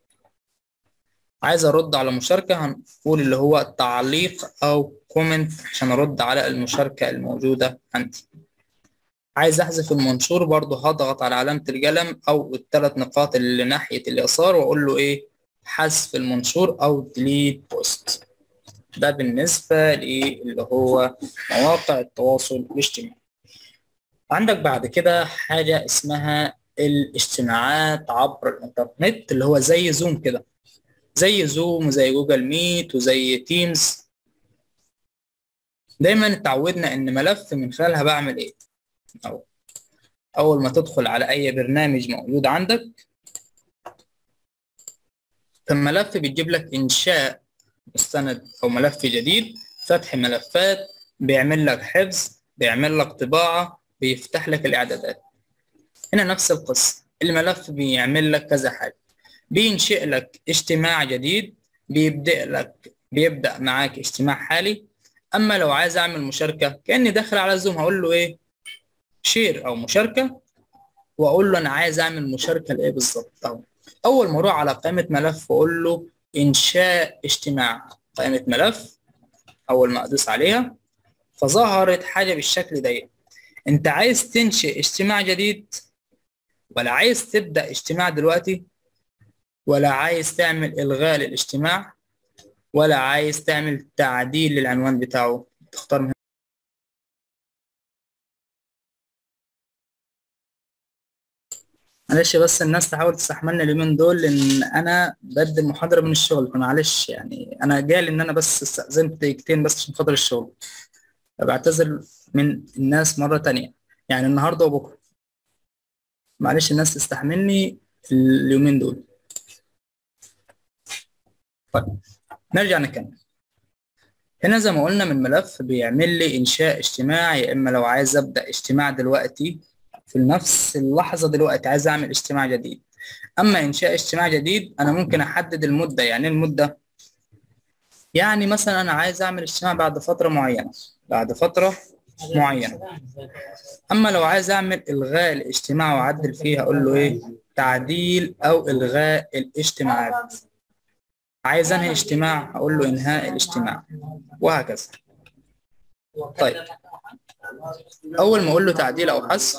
عايز ارد على مشاركة هنقول اللي هو تعليق او كومنت عشان ارد على المشاركة الموجودة عندي عايز احذف المنشور برضو هضغط على علامة القلم او الثلاث نقاط اللي ناحية اليسار واقول له ايه حذف المنشور او ديليت بوست ده بالنسبة اللي هو مواقع التواصل الاجتماعي عندك بعد كده حاجة اسمها الاجتماعات عبر الانترنت اللي هو زي زوم كده زي زوم وزي جوجل ميت وزي تيمز دايما اتعودنا ان ملف من خلالها بعمل ايه أو اول ما تدخل على اي برنامج موجود عندك فالملف بيجيب لك انشاء مستند او ملف جديد فتح ملفات بيعمل لك حفظ بيعمل لك طباعة بيفتح لك الاعدادات هنا نفس القصة الملف بيعمل لك كذا حاجة بينشئ لك اجتماع جديد بيبدأ لك بيبدأ معاك اجتماع حالي أما لو عايز أعمل مشاركة كأني داخل على زوم هقول له إيه شير أو مشاركة وأقول له أنا عايز أعمل مشاركة لإيه بالظبط أهو أول ما أروح على قائمة ملف وأقول له إنشاء اجتماع قائمة ملف أول ما أدوس عليها فظهرت حاجة بالشكل ده أنت عايز تنشئ اجتماع جديد ولا عايز تبدأ اجتماع دلوقتي ولا عايز تعمل إلغاء للاجتماع ولا عايز تعمل تعديل للعنوان بتاعه تختار من معلش بس الناس تحاول تستحملني اليومين دول لان انا بدي المحاضره من الشغل فمعلش يعني انا جالي ان انا بس استأذنت دقيقتين بس عشان خاطر الشغل فبعتذر من الناس مره تانية يعني النهارده وبكره معلش الناس تستحملني اليومين دول طيب نرجع نكمل هنا زي ما قلنا من ملف بيعمل لي انشاء اجتماع يا اما لو عايز ابدا اجتماع دلوقتي في نفس اللحظه دلوقتي عايز اعمل اجتماع جديد اما انشاء اجتماع جديد انا ممكن احدد المده يعني المده يعني مثلا انا عايز اعمل اجتماع بعد فتره معينه بعد فتره معينه اما لو عايز اعمل الغاء الاجتماع واعدل فيه هقول له ايه تعديل او الغاء الاجتماعات عايز انهي اجتماع هقول له انهاء الاجتماع وهكذا طيب اول ما اقول له تعديل او حذف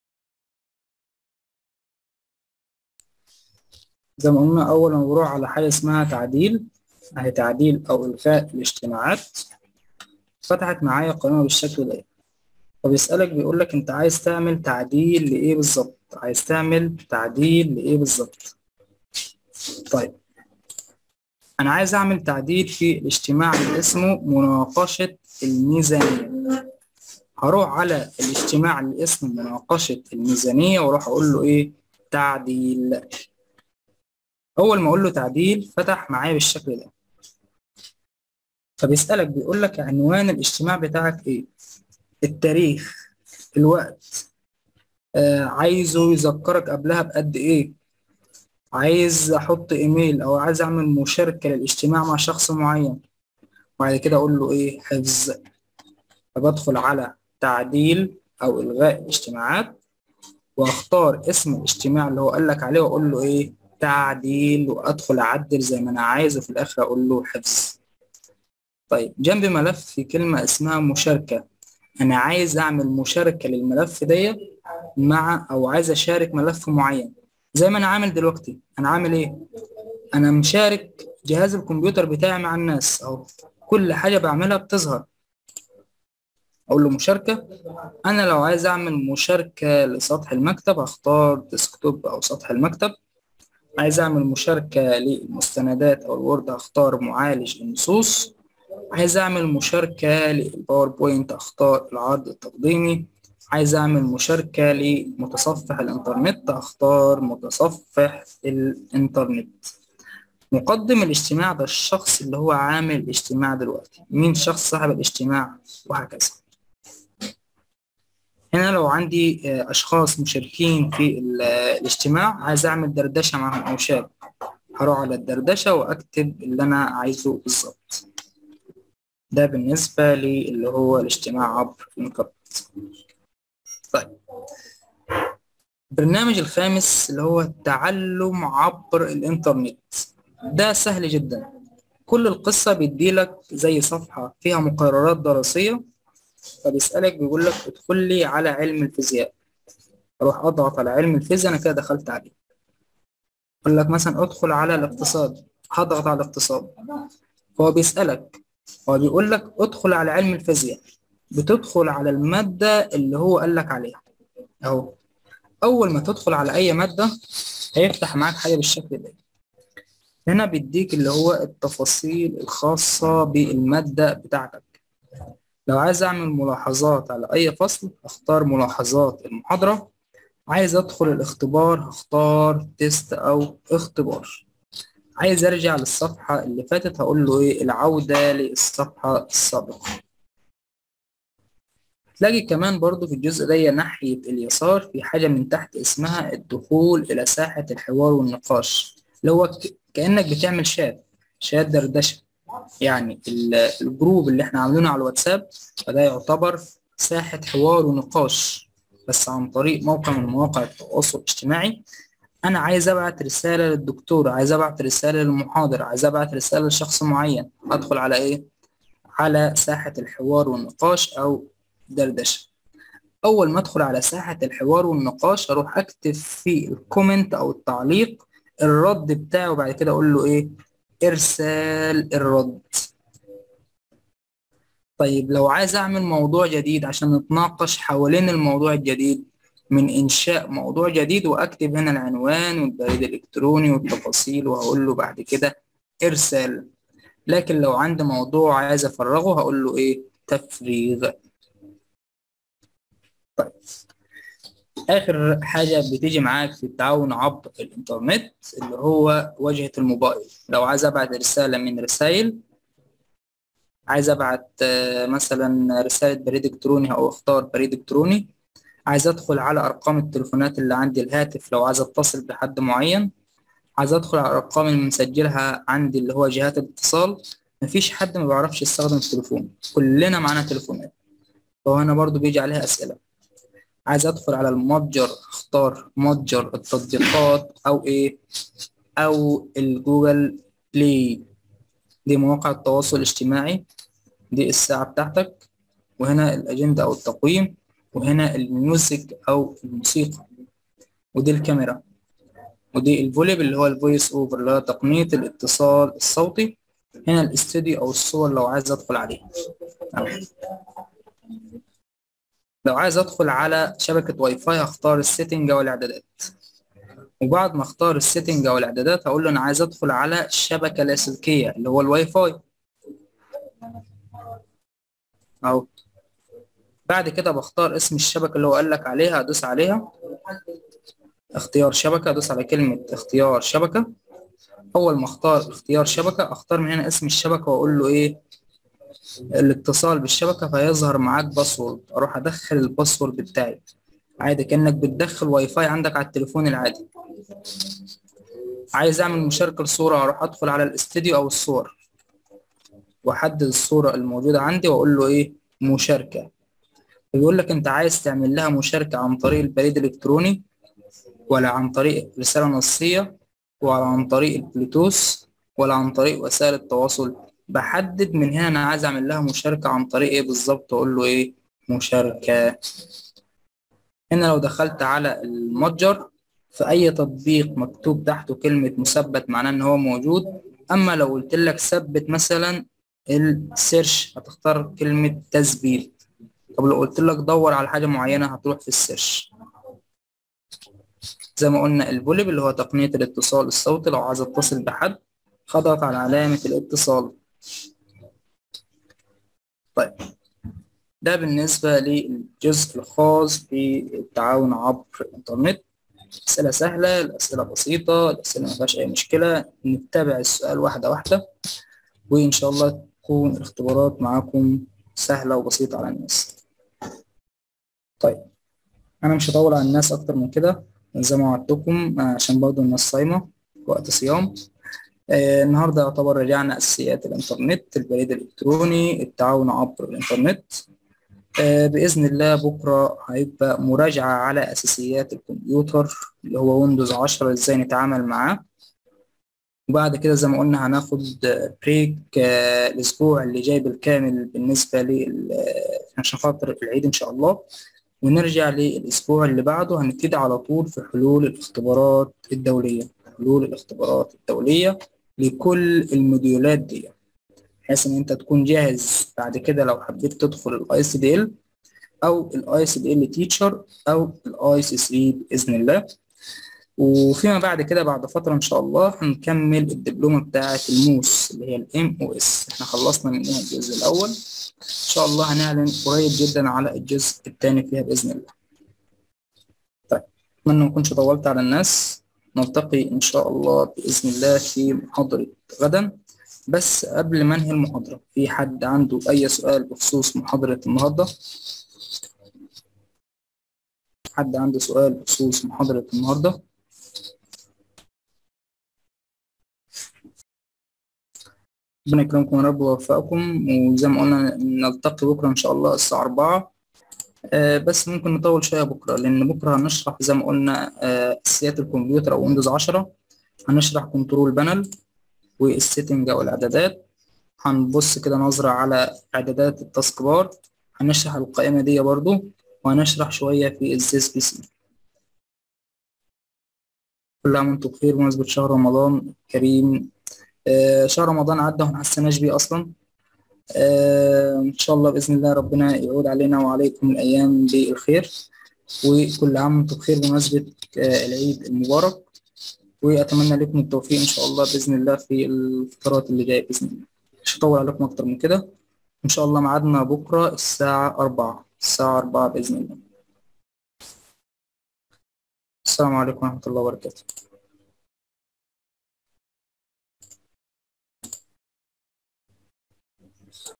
زي ما قلنا اول ما بروح على حاجه اسمها تعديل اهي تعديل او الغاء الاجتماعات فتحت معايا قائمه بالشكل ده فبيسالك بيقول لك انت عايز تعمل تعديل لايه بالظبط عايز تعمل تعديل لايه بالظبط طيب انا عايز اعمل تعديل في الاجتماع اللي اسمه مناقشة الميزانية هروح على الاجتماع اللي اسمه مناقشة الميزانية واروح اقول له ايه تعديل اول ما اقول له تعديل فتح معايا بالشكل ده فبيسألك بيقول لك عنوان الاجتماع بتاعك ايه التاريخ الوقت آه عايزه يذكرك قبلها بقد ايه عايز احط ايميل او عايز اعمل مشاركة للاجتماع مع شخص معين وبعد كده اقول له ايه حفظ فبدخل على تعديل او الغاء الاجتماعات واختار اسم الاجتماع اللي هو قال لك عليه واقول له ايه تعديل وادخل اعدل زي ما انا عايز وفي الاخر اقول له حفظ طيب جنب ملف في كلمة اسمها مشاركة انا عايز اعمل مشاركة للملف ديت مع او عايز اشارك ملف معين زي ما انا عامل دلوقتي انا عامل ايه انا مشارك جهاز الكمبيوتر بتاعي مع الناس او كل حاجة بعملها بتظهر اقول له مشاركة انا لو عايز اعمل مشاركة لسطح المكتب هختار ديسكتوب او سطح المكتب عايز اعمل مشاركة للمستندات او الوورد هختار معالج النصوص عايز اعمل مشاركة للباوربوينت اختار العرض التقديمي عايز اعمل مشاركة لمتصفح الانترنت اختار متصفح الانترنت مقدم الاجتماع ده الشخص اللي هو عامل الاجتماع دلوقتي مين شخص صاحب الاجتماع وهكذا هنا لو عندي اشخاص مشاركين في الاجتماع عايز اعمل دردشة معهم او شات هروح على الدردشة واكتب اللي انا عايزه بالظبط ده بالنسبة لي اللي هو الاجتماع عبر الانترنت طيب البرنامج الخامس اللي هو التعلم عبر الانترنت ده سهل جدا كل القصة بيديلك زي صفحة فيها مقررات دراسية فبيسألك بيقول لك ادخل لي على علم الفيزياء اروح اضغط على علم الفيزياء انا كده دخلت عليه يقول لك مثلا ادخل على الاقتصاد هضغط على الاقتصاد فهو بيسألك هو بيقول لك ادخل على علم الفيزياء بتدخل على المادة اللي هو قال لك عليها اهو اول ما تدخل على اي مادة هيفتح معاك حاجة بالشكل ده هنا بيديك اللي هو التفاصيل الخاصة بالمادة بتاعتك لو عايز اعمل ملاحظات على اي فصل اختار ملاحظات المحاضرة عايز ادخل الاختبار هختار تيست او اختبار عايز ارجع للصفحة اللي فاتت هقول له ايه العودة للصفحة السابقة تلاقي كمان برضو في الجزء ده ناحية اليسار في حاجة من تحت اسمها الدخول إلى ساحة الحوار والنقاش اللي هو كأنك بتعمل شات شات دردشة يعني الجروب اللي احنا عاملينه على الواتساب فده يعتبر ساحة حوار ونقاش بس عن طريق موقع من مواقع التواصل الاجتماعي انا عايز ابعت رسالة للدكتور عايز ابعت رسالة للمحاضر عايز ابعت رسالة لشخص معين ادخل على ايه على ساحة الحوار والنقاش او دردشة اول ما ادخل على ساحة الحوار والنقاش اروح اكتب في الكومنت او التعليق الرد بتاعه وبعد كده اقول له ايه ارسال الرد طيب لو عايز اعمل موضوع جديد عشان نتناقش حوالين الموضوع الجديد من انشاء موضوع جديد واكتب هنا العنوان والبريد الالكتروني والتفاصيل وهقول له بعد كده ارسال لكن لو عندي موضوع عايز افرغه هقول له ايه تفريغ طيب اخر حاجه بتيجي معاك في التعاون عبر الانترنت اللي هو واجهه الموبايل لو عايز ابعت رساله من رسائل عايز ابعت مثلا رساله بريد الكتروني او اختار بريد الكتروني عايز ادخل على ارقام التليفونات اللي عندي الهاتف لو عايز اتصل بحد معين عايز ادخل على الارقام اللي مسجلها عندي اللي هو جهات الاتصال مفيش حد ما بيعرفش يستخدم التليفون كلنا معانا تليفونات فهنا برضو بيجي عليها اسئله عايز ادخل على المتجر اختار متجر التطبيقات او ايه او الجوجل بلاي دي مواقع التواصل الاجتماعي دي الساعة بتاعتك وهنا الأجندة أو التقويم وهنا الميوزك أو الموسيقى ودي الكاميرا ودي الفوليب اللي هو الفويس اوفر اللي هو تقنية الاتصال الصوتي هنا الاستوديو أو الصور لو عايز أدخل عليه لو عايز أدخل على شبكة واي فاي هختار السيتنج أو الإعدادات وبعد ما اختار السيتنج او الاعدادات هقول له انا عايز ادخل على الشبكه اللاسلكيه اللي هو الواي فاي اهو بعد كده بختار اسم الشبكه اللي هو قال لك عليها ادوس عليها اختيار شبكه ادوس على كلمه اختيار شبكه اول ما اختار اختيار شبكه اختار من هنا اسم الشبكه واقول له ايه الاتصال بالشبكه فيظهر معاك باسورد اروح ادخل الباسورد بتاعي عادي كانك بتدخل واي فاي عندك على التليفون العادي عايز اعمل مشاركه لصوره اروح ادخل على الاستديو او الصور واحدد الصوره الموجوده عندي واقول له ايه مشاركه بيقول لك انت عايز تعمل لها مشاركه عن طريق البريد الالكتروني ولا عن طريق رساله نصيه ولا عن طريق البلوتوث ولا عن طريق وسائل التواصل بحدد من هنا انا عايز اعمل لها مشاركه عن طريق ايه بالظبط اقول له ايه مشاركه هنا لو دخلت على المتجر في اي تطبيق مكتوب تحته كلمه مثبت معناه ان هو موجود اما لو قلت لك ثبت مثلا السيرش هتختار كلمه تثبيت طب لو قلت لك دور على حاجه معينه هتروح في السيرش زي ما قلنا البوليب اللي هو تقنيه الاتصال الصوتي لو عايز اتصل بحد هضغط على علامه الاتصال طيب ده بالنسبة للجزء الخاص بالتعاون عبر الإنترنت أسئلة سهلة الأسئلة بسيطة الأسئلة ما فيهاش أي مشكلة نتابع السؤال واحدة واحدة وإن شاء الله تكون الاختبارات معاكم سهلة وبسيطة على الناس طيب أنا مش هطول على الناس أكتر من كده زي ما وعدتكم عشان برضه الناس صايمة وقت صيام آه النهاردة يعتبر رجعنا أساسيات الإنترنت البريد الإلكتروني التعاون عبر الإنترنت آه بإذن الله بكرة هيبقى مراجعة على أساسيات الكمبيوتر اللي هو ويندوز 10 إزاي نتعامل معاه وبعد كده زي ما قلنا هناخد بريك آه الأسبوع اللي جاي بالكامل بالنسبة لي عشان خاطر العيد إن شاء الله ونرجع للأسبوع اللي بعده هنبتدي على طول في حلول الاختبارات الدولية حلول الاختبارات الدولية لكل الموديولات دي بحيث ان انت تكون جاهز بعد كده لو حبيت تدخل الاي سي دي ال او الاي سي دي ال تيتشر او الاي سي 3 باذن الله وفيما بعد كده بعد فتره ان شاء الله هنكمل الدبلومه بتاعه الموس اللي هي الام او اس احنا خلصنا منها الجزء الاول ان شاء الله هنعلن قريب جدا على الجزء الثاني فيها باذن الله طيب اتمنى ما اكونش طولت على الناس نلتقي إن شاء الله بإذن الله في محاضرة غدا بس قبل ما أنهي المحاضرة في حد عنده أي سؤال بخصوص محاضرة النهاردة حد عنده سؤال بخصوص محاضرة النهاردة ربنا يكرمكم يا رب ويوفقكم وزي ما قلنا نلتقي بكرة إن شاء الله الساعة أربعة آه بس ممكن نطول شوية بكرة لأن بكرة هنشرح زي ما قلنا آه أساسيات الكمبيوتر أو ويندوز عشرة هنشرح كنترول بانل والسيتنج أو الإعدادات هنبص كده نظرة على إعدادات التاسك بار هنشرح القائمة دي برضو وهنشرح شوية في الزيس بي سي كل عام وانتم بخير بمناسبة شهر رمضان الكريم آه شهر رمضان عدى وما حسناش بيه أصلا آه إن شاء الله بإذن الله ربنا يعود علينا وعليكم الأيام بالخير وكل عام وانتم بخير بمناسبة آه العيد المبارك وأتمنى لكم التوفيق إن شاء الله بإذن الله في الفترات اللي جاية بإذن الله مش هطول عليكم أكتر من كده إن شاء الله ميعادنا بكرة الساعة أربعة الساعة أربعة بإذن الله السلام عليكم ورحمة الله وبركاته